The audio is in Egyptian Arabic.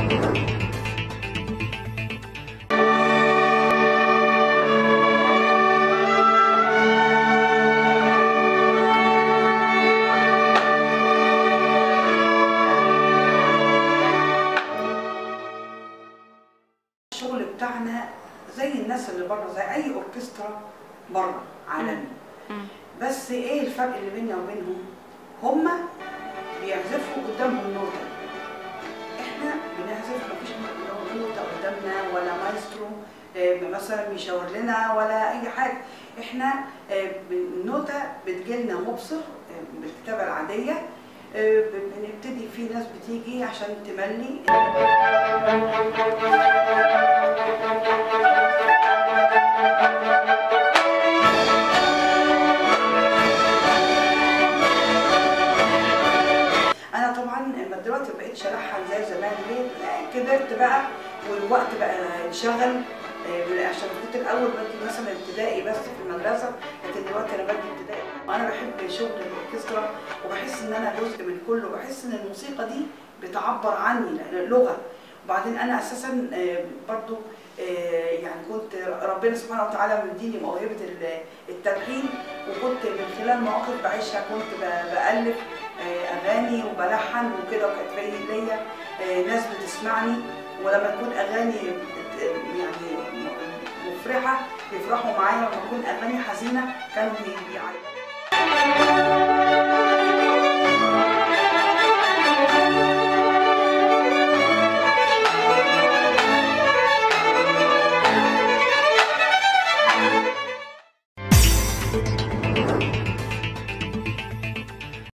الشغل بتاعنا زي الناس اللي بره زي اي اوركسترا بره عالمي مم. بس ايه الفرق اللي بيننا وبينهم هما بيعزفوا قدامهم نوتة احنا بنعزف مفيش نوتة قدامنا ولا مايسترو آه، مثلا بيشاور لنا ولا اي حاجه احنا آه، النوتة بتجيلنا مبصر آه، بالكتابه العاديه آه، بنبتدي في ناس بتيجي عشان تملي انا طبعا لما دلوقتي ما بقتش الحن زي زمان ليه؟ لا، كبرت بقى والوقت بقى انشغل آه، عشان كنت الاول بدي مثلا ابتدائي بس في المدرسه لكن دلوقتي انا بدي ابتدائي وانا بحب شغل الاوركسترا وبحس ان انا جزء من كله وبحس ان الموسيقى دي بتعبر عني لان لغه وبعدين انا اساسا آه، برضو آه، يعني كنت ربنا سبحانه وتعالى مديني موهبه ال- التلحين وكنت من خلال مواقف بعيشها كنت ب- بالف آه، اغاني وبلحن وكده وكانت في ليا آه، ناس بتسمعني ولما تكون اغاني بت- يعني مفرحه بيفرحوا معايا ولما تكون اغاني حزينه كانوا بي- بيعيطوا